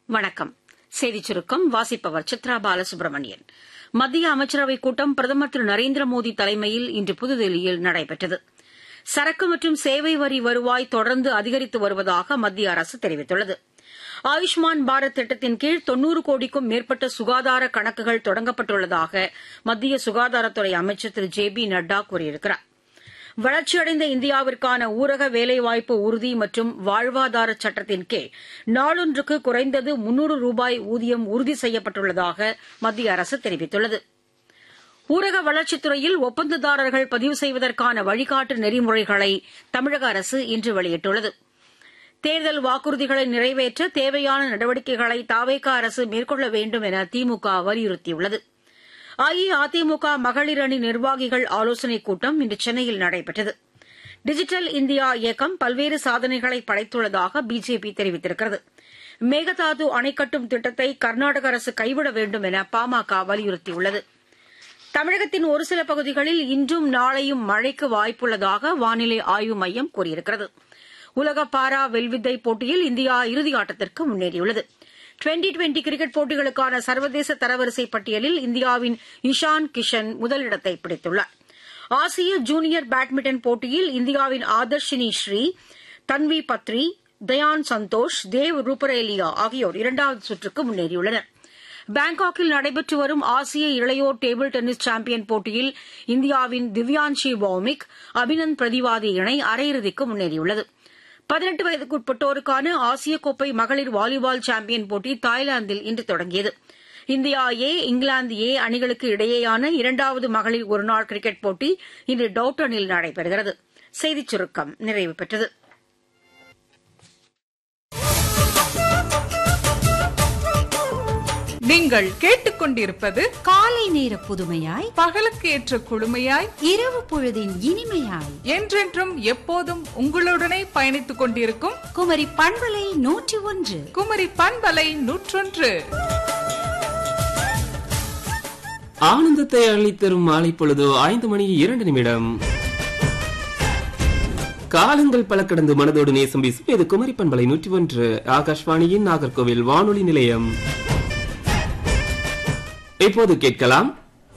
வணக்கம் செய்திச் சுருக்கம் வாசிப்பவர் சித்ரா பாலசுப்ரமணியன் மத்திய அமைச்சரவைக் கூட்டம் பிரதமர் திரு நரேந்திர மோடி தலைமையில் இன்று புதுதில்லியில் நடைபெற்றது சரக்கு மற்றும் சேவை வரி வருவாய் தொடர்ந்து அதிகரித்து வருவதாக மத்திய அரசு தெரிவித்துள்ளது ஆயுஷ்மான் பாரத் திட்டத்தின் கீழ் தொன்னூறு கோடிக்கும் மேற்பட்ட சுகாதார கணக்குகள் தொடங்கப்பட்டுள்ளதாக மத்திய சுகாதாரத்துறை அமைச்சர் திரு ஜே பி நட்டா கூறியிருக்கிறார் வளர்ச்சியடைந்த இந்தியாவிற்கான ஊரக வேலைவாய்ப்பு உறுதி மற்றும் வாழ்வாதார சட்டத்தின் கீழ் நாளொன்றுக்கு குறைந்தது முன்னூறு ரூபாய் ஊதியம் உறுதி செய்யப்பட்டுள்ளதாக மத்திய அரசு தெரிவித்துள்ளது ஊரக வளர்ச்சித்துறையில் ஒப்பந்ததாரர்கள் பதிவு செய்வதற்கான வழிகாட்டு நெறிமுறைகளை தமிழக அரசு இன்று வெளியிட்டுள்ளது தேர்தல் வாக்குறுதிகளை நிறைவேற்ற தேவையான நடவடிக்கைகளை தாவேகா அரசு மேற்கொள்ள வேண்டும் என திமுக வலியுறுத்தியுள்ளது அஇஅதிமுக மகளிர் அணி நிர்வாகிகள் ஆலோசனைக் கூட்டம் இன்று சென்னையில் நடைபெற்றது டிஜிட்டல் இந்தியா இயக்கம் பல்வேறு சாதனைகளை படைத்துள்ளதாக பிஜேபி தெரிவித்திருக்கிறது மேகதாது அணை கட்டும் திட்டத்தை கர்நாடக அரசு கைவிட வேண்டும் என பாமக வலியுறுத்தியுள்ளது தமிழகத்தின் ஒரு சில பகுதிகளில் இன்றும் நாளையும் மழைக்கு வாய்ப்புள்ளதாக வானிலை ஆய்வு மையம் கூறியிருக்கிறது உலக பாரா வெல்வித்தை போட்டியில் இந்தியா இறுதியாட்டத்திற்கு முன்னேறியுள்ளது டுவெண்டி டுவெண்டி கிரிக்கெட் போட்டிகளுக்கான சர்வதேச தரவரிசை பட்டியலில் இந்தியாவின் இஷான் கிஷன் முதலிடத்தை பிடித்துள்ளார் ஆசிய ஜூனியர் பேட்மிண்டன் போட்டியில் இந்தியாவின் ஆதர்ஷினி ஸ்ரீ தன்வி பத்ரி தயான் சந்தோஷ் தேவ் ரூபரேலியா ஆகியோர் இரண்டாவது சுற்றுக்கு முன்னேறியுள்ளனர் பாங்காக்கில் நடைபெற்று வரும் ஆசிய இளையோர் டேபிள் டென்னிஸ் சாம்பியன் போட்டியில் இந்தியாவின் திவ்யான்ஷி பௌமிக் அபினந்த் பிரதிவாதி இணை அரையிறுதிக்கு முன்னேறியுள்ளது பதினெட்டு வயதுக்குட்பட்டோருக்கான ஆசிய கோப்பை மகளிர் வாலிபால் சாம்பியன் போட்டி தாய்லாந்தில் இன்று தொடங்கியது இந்தியா ஏ இங்கிலாந்து ஏ அணிகளுக்கு இடையேயான இரண்டாவது மகளிர் ஒருநாள் கிரிக்கெட் போட்டி இன்று டவுட்டனில் நடைபெறுகிறது செய்திச் சுருக்கம் நிறைவு பெற்றது நீங்கள் கேட்டுக்கொண்டிருப்பது காலை நேர புதுமையாய் பகலுக்கு ஏற்ற குழுமையாய் இரவு பொழுதின் இனிமையாய் என்றென்றும் எப்போதும் உங்களுடனே பயணித்துக் கொண்டிருக்கும் குமரி பண்பலை நூற்றி ஒன்று குமரி பண்பலை நூற்றொன்று ஆனந்தத்தை அள்ளித்தரும் மாலை பொழுது ஐந்து மணி இரண்டு நிமிடம் காலங்கள் பல கடந்து மனதோடு நேசம் வீசும் இது குமரி பண்பலை நூற்றி ஒன்று ஆகாஷ்வாணியின் நாகர்கோவில் வானொலி நிலையம் இப்போது கேட்கலாம்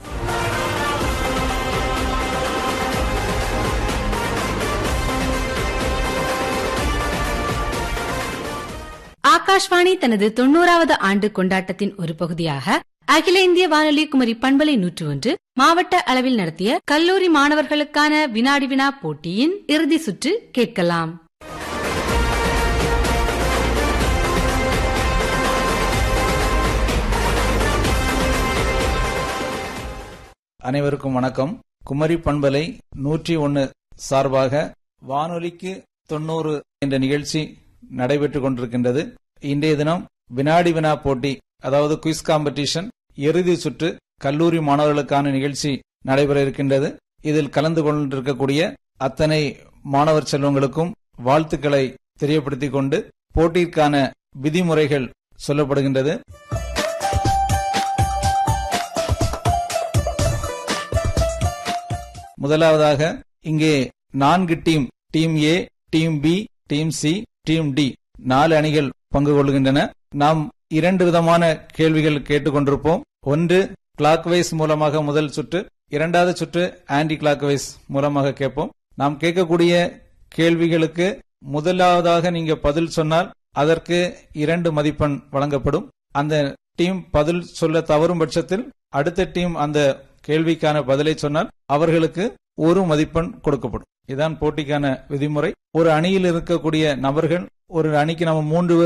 ஆகாஷ்வாணி தனது தொண்ணூறாவது ஆண்டு கொண்டாட்டத்தின் ஒரு பகுதியாக அகில இந்திய வானொலி குமரி பண்பலை நூற்று ஒன்று மாவட்ட அளவில் நடத்திய கல்லூரி மாணவர்களுக்கான வினாடி வினா போட்டியின் இறுதி சுற்று கேட்கலாம் அனைவருக்கும் வணக்கம் குமரி பண்பலை நூற்றி ஒன்னு சார்பாக வானொலிக்கு தொண்ணூறு என்ற நிகழ்ச்சி நடைபெற்றுக் கொண்டிருக்கின்றது இன்றைய தினம் வினாடி வினா போட்டி அதாவது குயிஸ் காம்படிஷன் இறுதி சுற்று கல்லூரி மாணவர்களுக்கான நிகழ்ச்சி நடைபெற இருக்கின்றது இதில் கலந்து கொண்டிருக்கக்கூடிய அத்தனை மாணவர் செல்வங்களுக்கும் வாழ்த்துக்களை தெரியப்படுத்திக் கொண்டு போட்டிற்கான விதிமுறைகள் சொல்லப்படுகின்றது முதலாவதாக இங்கே நான்கு team team A team B team C team D நாலு அணிகள் பங்கு கொள்கின்றன நாம் இரண்டு விதமான கேள்விகள் கேட்டுக்கொண்டிருப்போம் ஒன்று கிளாக்வைஸ் மூலமாக முதல் சுற்று இரண்டாவது சுற்று ஆன்டி கிளாக்வைஸ் மூலமாக கேட்போம் நாம் கேட்கக்கூடிய கேள்விகளுக்கு முதலாவதாக நீங்க பதில் சொன்னால் அதற்கு இரண்டு மதிப்பெண் வழங்கப்படும் அந்த டீம் பதில் சொல்ல தவறும் பட்சத்தில் அடுத்த டீம் அந்த கேள்விக்கான பதிலை சொன்னால் அவர்களுக்கு ஒரு மதிப்பெண் கொடுக்கப்படும் இதான் போட்டிக்கான விதிமுறை ஒரு அணியில் இருக்கக்கூடிய நபர்கள் ஒரு அணிக்கு நம்ம மூன்று பேர்